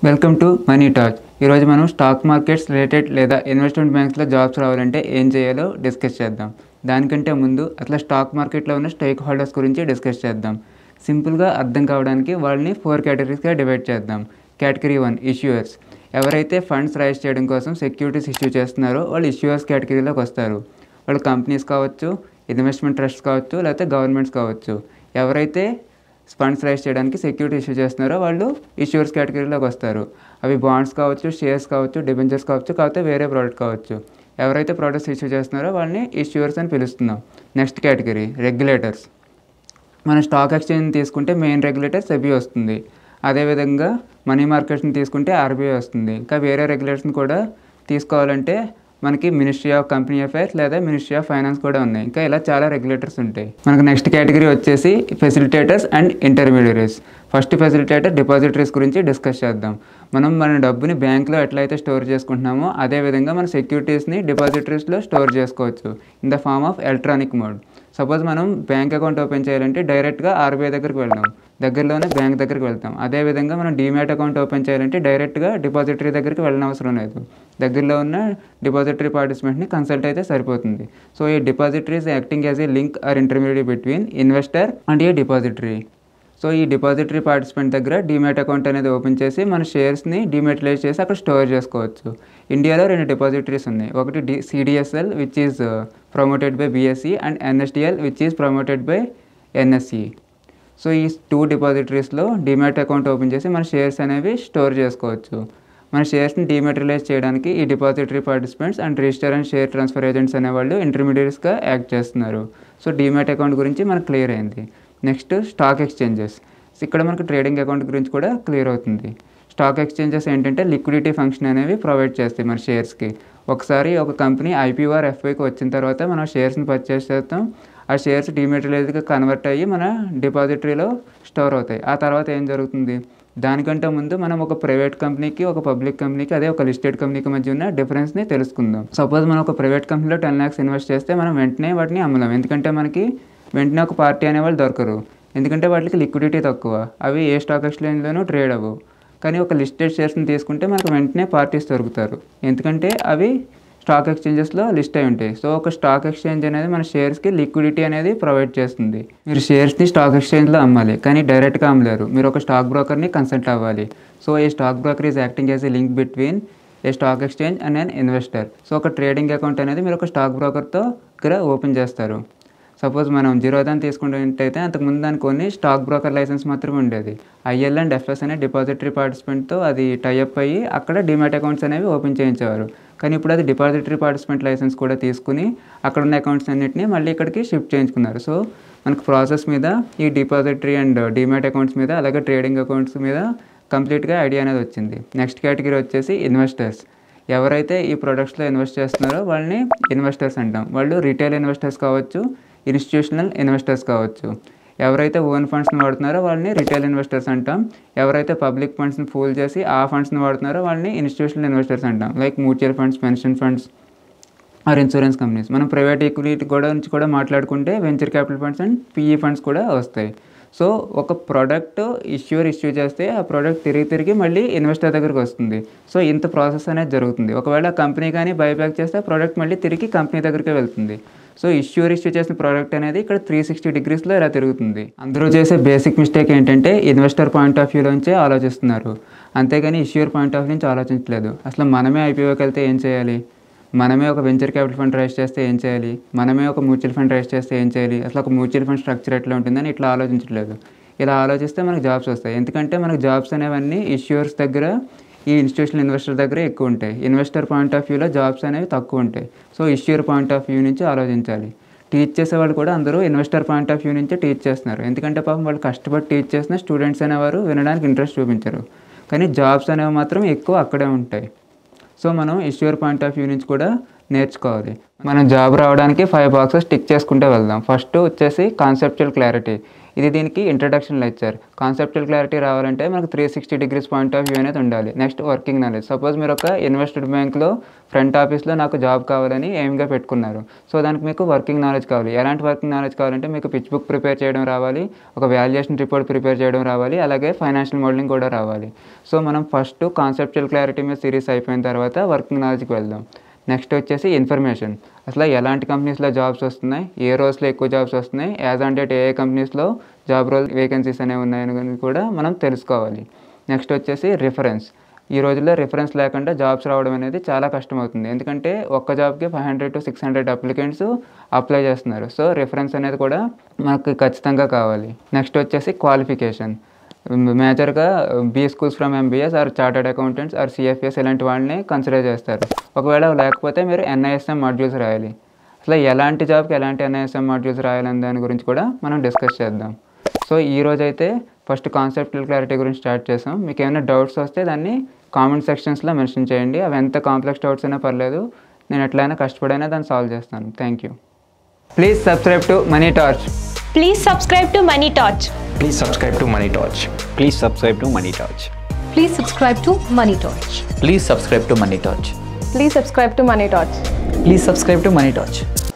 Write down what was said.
Welcome to money talk ఈరోజు మనం stock markets related లేదా ఇన్వెస్ట్మెంట్ బ్యాంక్స్లో జాబ్స్ రావాలంటే ఏం చేయాలో డిస్కస్ చేద్దాం దానికంటే ముందు అట్లా స్టాక్ మార్కెట్లో ఉన్న స్టేక్ హోల్డర్స్ గురించి డిస్కస్ చేద్దాం సింపుల్గా అర్థం కావడానికి వాళ్ళని ఫోర్ కేటగిరీస్గా డివైడ్ చేద్దాం కేటగిరీ వన్ ఇష్యూయర్స్ ఎవరైతే ఫండ్స్ రైజ్ చేయడం కోసం సెక్యూరిటీస్ ఇష్యూ చేస్తున్నారో వాళ్ళు ఇష్యూయర్స్ కేటగిరీలోకి వస్తారు వాళ్ళు కంపెనీస్ కావచ్చు ఇన్వెస్ట్మెంట్ ట్రస్ట్ కావచ్చు లేకపోతే గవర్నమెంట్స్ కావచ్చు ఎవరైతే ఫండ్స్ రైజ్ చేయడానికి సెక్యూరిటీ ఇష్యూ చేస్తున్నారో వాళ్ళు ఇష్యూర్స్ కేటగిరీలోకి వస్తారు అవి బాండ్స్ కావచ్చు షేర్స్ కావచ్చు డిబెంచర్స్ కావచ్చు కాకపోతే వేరే ప్రోడక్ట్ కావచ్చు ఎవరైతే ప్రోడక్ట్స్ ఇష్యూ చేస్తున్నారో వాళ్ళని ఇష్యూర్స్ అని పిలుస్తున్నాం నెక్స్ట్ కేటగిరీ రెగ్యులేటర్స్ మన స్టాక్ ఎక్స్చేంజ్ తీసుకుంటే మెయిన్ రెగ్యులేటర్ సెబీ వస్తుంది అదేవిధంగా మనీ మార్కెట్స్ని తీసుకుంటే ఆర్బీఐ వస్తుంది ఇంకా వేరే రెగ్యులేటర్స్ని కూడా తీసుకోవాలంటే మనకి మినిస్ట్రీ ఆఫ్ కంపెనీ అఫైర్స్ లేదా మినిస్ట్రీ ఆఫ్ ఫైనాన్స్ కూడా ఉన్నాయి ఇంకా ఇలా చాలా రెగ్యులేటర్స్ ఉంటాయి మనకు నెక్స్ట్ కేటగిరీ వచ్చేసి facilitators and intermediaries first facilitator depositories గురించి డిస్కస్ చేద్దాం మనం మన డబ్బుని బ్యాంక్లో ఎట్లయితే స్టోర్ చేసుకుంటున్నామో అదేవిధంగా మన సెక్యూరిటీస్ని డిపాజిటరీస్లో స్టోర్ చేసుకోవచ్చు in the form of electronic mode suppose మనం బ్యాంక్ అకౌంట్ ఓపెన్ చేయాలంటే డైరెక్ట్గా ఆర్బీఐ దగ్గరికి వెళ్దాం దగ్గరలోనే బ్యాంక్ దగ్గరికి వెళ్తాం అదేవిధంగా మనం డీమ్యాట్ అకౌంట్ ఓపెన్ చేయాలంటే డైరెక్ట్గా డిపాజిటరీ దగ్గరికి వెళ్ళిన అవసరం లేదు దగ్గరలో ఉన్న డిపాజిటరీ పార్టిసిపెంట్ని కన్సల్ట్ అయితే సరిపోతుంది సో ఈ depositories acting as a link or intermediate between investor and a depository so ఈ డిపాజిటరీ పార్టిసిపెంట్ దగ్గర డీమ్యాట్ అకౌంట్ అనేది ఓపెన్ చేసి మన షేర్స్ని డిమెటలైజ్ చేసి అక్కడ స్టోర్ చేసుకోవచ్చు ఇండియాలో రెండు డిపాజిటరీస్ ఉన్నాయి ఒకటి the CDSL which is promoted by BSE and NSDL which is promoted by NSE so ఈ టూ డిపాజిటరీస్లో డిమ్యాట్ అకౌంట్ ఓపెన్ చేసి మన షేర్స్ అనేవి స్టోర్ చేసుకోవచ్చు మన షేర్స్ని డిమెటరైజ్ చేయడానికి ఈ depository participants and register and share transfer agents అనేవాళ్ళు ఇంటర్మీడియట్స్గా యాక్ట్ చేస్తున్నారు సో డిమ్యాట్ అకౌంట్ గురించి మనకు క్లియర్ అయింది నెక్స్ట్ స్టాక్ ఎక్స్చేంజెస్ ఇక్కడ మనకు ట్రేడింగ్ అకౌంట్ గురించి కూడా క్లియర్ అవుతుంది స్టాక్ ఎక్స్చేంజెస్ ఏంటంటే లిక్విడిటీ ఫంక్షన్ అనేవి ప్రొవైడ్ చేస్తాయి మన షేర్స్కి ఒకసారి ఒక కంపెనీ ఐపీఓఆర్ ఎఫ్ఐకి వచ్చిన తర్వాత మనం షేర్స్ని పర్చేస్ చేస్తాం ఆ షేర్స్ డిమెటీరియల్గా కన్వర్ట్ అయ్యి మన డిపాజిటరీలో స్టోర్ అవుతాయి ఆ తర్వాత ఏం జరుగుతుంది దానికంటే ముందు మనం ఒక ప్రైవేట్ కంపెనీకి ఒక పబ్లిక్ కంపెనీకి అదే ఒక లిస్టెడ్ కంపెనీకి మధ్య ఉన్న డిఫరెన్స్ని తెలుసుకుందాం సపోజ్ మనం ఒక ప్రైవేట్ కంపెనీలో టెన్ ల్యాక్స్ ఇన్వెస్ట్ చేస్తే మనం వెంటనే వాటిని అమ్మలేం ఎందుకంటే మనకి వెంటనే ఒక పార్టీ అనేవాళ్ళు దొరకరు ఎందుకంటే వాటికి లిక్విడిటీ తక్కువ అవి ఏ స్టాక్ ఎక్స్చేంజ్లోనూ ట్రేడ్ అవ్వవు కానీ ఒక లిస్టెడ్ షేర్స్ని తీసుకుంటే మనకు వెంటనే పార్టీస్ దొరుకుతారు ఎందుకంటే అవి స్టాక్ ఎక్స్చేంజెస్లో లిస్ట్ అయి ఉంటాయి సో ఒక స్టాక్ ఎక్స్చేంజ్ అనేది మన షేర్స్కి లిక్విడిటీ అనేది ప్రొవైడ్ చేస్తుంది మీరు షేర్స్ని స్టాక్ ఎక్స్చేంజ్లో అమ్మాలి కానీ డైరెక్ట్గా అమ్మలేరు మీరు ఒక స్టాక్ బ్రోకర్ని కన్సల్ట్ అవ్వాలి సో ఈ stock broker is acting as a link between a stock exchange and an investor so ఒక ట్రేడింగ్ అకౌంట్ అనేది మీరు ఒక స్టాక్ బ్రోకర్తో దగ్గర ఓపెన్ చేస్తారు సపోజ్ మనం జీరోదాన్ తీసుకున్నట్టయితే అంతకుముందు దానికి కొన్ని స్టాక్ బ్రోకర్ లైసెన్స్ మాత్రమే ఉండేది ఐఎల్ అండ్ ఎఫ్ఎస్ అనే డిపాజిటరీ పార్టిసిపెంట్తో అది టైఅప్ అయ్యి అక్కడ డిమాట్ అకౌంట్స్ అనేవి ఓపెన్ చేయించేవారు కానీ ఇప్పుడు అది డిపాజిటరీ పార్టిసిపెంట్ లైసెన్స్ కూడా తీసుకుని అక్కడ ఉన్న అకౌంట్స్ అన్నింటినీ మళ్ళీ ఇక్కడికి షిఫ్ట్ చేయించుకున్నారు సో మనకు ప్రాసెస్ మీద ఈ డిపాజిటరీ అండ్ డిమాట్ అకౌంట్స్ మీద అలాగే ట్రేడింగ్ అకౌంట్స్ మీద కంప్లీట్గా ఐడియా అనేది వచ్చింది నెక్స్ట్ కేటగిరీ వచ్చేసి ఇన్వెస్టర్స్ ఎవరైతే ఈ ప్రొడక్ట్స్లో ఇన్వెస్ట్ చేస్తున్నారో వాళ్ళని ఇన్వెస్టర్స్ అంటాం వాళ్ళు రిటైల్ ఇన్వెస్టర్స్ కావచ్చు ఇన్స్టిట్యూషనల్ ఇన్వెస్టర్స్ కావచ్చు ఎవరైతే ఓన్ ఫండ్స్ని వాడుతున్నారో వాళ్ళని రిటైల్ ఇన్వెస్టర్స్ అంటాం ఎవరైతే పబ్లిక్ ఫండ్స్ని ఫూల్ చేసి ఆ ఫండ్స్ని వాడుతున్నారో వాళ్ళని ఇన్స్టిట్యూషనల్ ఇన్వెస్టర్స్ అంటాం like mutual funds pension funds or insurance companies మనం ప్రైవేట్ ఈక్విటీ కూడా నుంచి కూడా మాట్లాడుకుంటే venture capital funds and PE funds కూడా వస్తాయి సో ఒక ప్రోడక్ట్ ఇష్యూర్ ఇష్యూ చేస్తే ఆ ప్రోడక్ట్ తిరిగి తిరిగి మళ్ళీ ఇన్వెస్టర్ దగ్గరికి వస్తుంది సో ఇంత ప్రాసెస్ అనేది జరుగుతుంది ఒకవేళ కంపెనీ కానీ బైబ్యాక్ చేస్తే ఆ ప్రోడక్ట్ మళ్ళీ తిరిగి కంపెనీ దగ్గరికి వెళ్తుంది సో ఇష్యూర్ ఇష్యూ చేసిన ప్రోడక్ట్ అనేది ఇక్కడ త్రీ సిక్స్టీ డిగ్రీస్లో ఇలా తిరుగుతుంది అందరూ చేసే బేసిక్ మిస్టేక్ ఏంటంటే ఇన్వెస్టర్ పాయింట్ ఆఫ్ వ్యూలోంచే ఆలోచిస్తున్నారు అంతేగాని ఇష్యూర్ పాయింట్ ఆఫ్ నుంచి ఆలోచించలేదు అసలు మనమే ఐపీఓకి వెళ్తే ఏం చేయాలి మనమే ఒక వెంచర్ క్యాపిటల్ ఫండ్ రైజ్ చేస్తే ఏం చేయాలి మనమే ఒక మ్యూచువల్ ఫండ్ రైజ్ చేస్తే ఏం చేయాలి అసలు ఒక మ్యూచువల్ ఫండ్ స్ట్రక్చర్ ఎట్లా ఉంటుందని ఇట్లా ఆలోచించట్లేదు ఇలా ఆలోచిస్తే మనకు జాబ్స్ వస్తాయి ఎందుకంటే మనకు జాబ్స్ అనేవన్నీ ఇష్యూర్స్ దగ్గర ఈ ఇన్స్టిట్యూషనల్ ఇన్వెస్టర్ దగ్గర ఎక్కువ ఉంటాయి ఇన్వెస్టర్ పాయింట్ ఆఫ్ వ్యూలో జాబ్స్ అనేవి తక్కువ ఉంటాయి so issuer point of view నుంచి ఆలోచించాలి టీచ్ చేసే వాళ్ళు కూడా అందరూ ఇన్వెస్టర్ పాయింట్ ఆఫ్ వ్యూ నుంచే టీచ్ చేస్తున్నారు ఎందుకంటే పాపం వాళ్ళు కష్టపడి టీచ్ చేసిన స్టూడెంట్స్ అనేవారు వినడానికి ఇంట్రెస్ట్ చూపించరు కానీ జాబ్స్ అనేవి మాత్రం ఎక్కువ అక్కడే ఉంటాయి సో మనం ఇష్యూర్ పాయింట్ ఆఫ్ వ్యూ నుంచి కూడా నేర్చుకోవాలి మనం జాబ్ రావడానికి ఫైవ్ బాక్సెస్ టిక్ చేసుకుంటే వెళ్దాం ఫస్ట్ వచ్చేసి కాన్సెప్చువల్ క్లారిటీ ఇది దీనికి ఇంట్రడక్షన్ లెక్చర్ కాన్సెప్టువల్ క్లారిటీ రావాలంటే మనకు three sixty degrees point of view అనేది ఉండాలి నెక్స్ట్ వర్కింగ్ నాలెడ్జ్ సపోజ్ మీరు ఒక ఇన్వెస్టెడ్ బ్యాంక్లో ఫ్రంట్ ఆఫీస్లో నాకు జాబ్ కావాలని ఎయిమ్గా పెట్టుకున్నారు సో దానికి మీకు వర్కింగ్ నాలెడ్జ్ కావాలి ఎలాంటి వర్కింగ్ నాలెడ్జ్ కావాలంటే మీకు పిచ్ బుక్ ప్రిపేర్ చేయడం రావాలి ఒక వాల్యుయేషన్ రిపోర్ట్ ప్రిపేర్ చేయడం రావాలి అలాగే ఫైనాన్షియల్ మోడలింగ్ కూడా రావాలి సో మనం ఫస్ట్ కాన్సెప్చువల్ క్లారిటీ మీద సిరీస్ అయిపోయిన తర్వాత వర్కింగ్ నాలెడ్జ్కి వెళ్దాం నెక్స్ట్ వచ్చేసి ఇన్ఫర్మేషన్ అసలు ఎలాంటి కంపెనీస్లో జాబ్స్ వస్తున్నాయి ఏ రోజులో ఎక్కువ జాబ్స్ వస్తున్నాయి as on date A A కంపెనీస్లో జాబ్ రోల్ వేకెన్సీస్ అనేవి ఉన్నాయని కూడా మనం తెలుసుకోవాలి నెక్స్ట్ వచ్చేసి రిఫరెన్స్ ఈ రోజుల్లో రిఫరెన్స్ లేకుండా జాబ్స్ రావడం అనేది చాలా కష్టం అవుతుంది ఎందుకంటే ఒక్క జాబ్కి five hundred to six hundred applicants apply చేస్తున్నారు సో రిఫరెన్స్ అనేది కూడా మనకు ఖచ్చితంగా కావాలి నెక్స్ట్ వచ్చేసి క్వాలిఫికేషన్ మేజర్గా B schools from MBAs or chartered accountants or CFAs ఇలాంటి వాళ్ళని కన్సిడర్ చేస్తారు ఒకవేళ లేకపోతే మీరు ఎన్ఐఎస్ఎం మాడ్యూల్స్ రాయాలి అసలు ఎలాంటి జాబ్కి ఎలాంటి ఎన్ఐఎస్ఎం మాడ్యూల్స్ రాయాలని దాని గురించి కూడా మనం డిస్కస్ చేద్దాం సో ఈ రోజు అయితే ఫస్ట్ కాన్సెప్ట్ క్లారిటీ గురించి స్టార్ట్ చేసాం మీకు ఏమైనా డౌట్స్ వస్తే దాన్ని కామెంట్ సెక్షన్స్లో మెన్షన్ చేయండి అవి ఎంత కాంప్లెక్స్ డౌట్స్ అయినా పర్లేదు నేను ఎట్లయినా కష్టపడైనా దాన్ని సాల్వ్ చేస్తాను thank you please subscribe to Money Torch Please subscribe to Money Torch. Please subscribe to Money Torch. Please subscribe to Money Torch. Please subscribe to Money Torch. Please subscribe to Money Torch. Please subscribe to Money Torch. Please subscribe to Money Torch.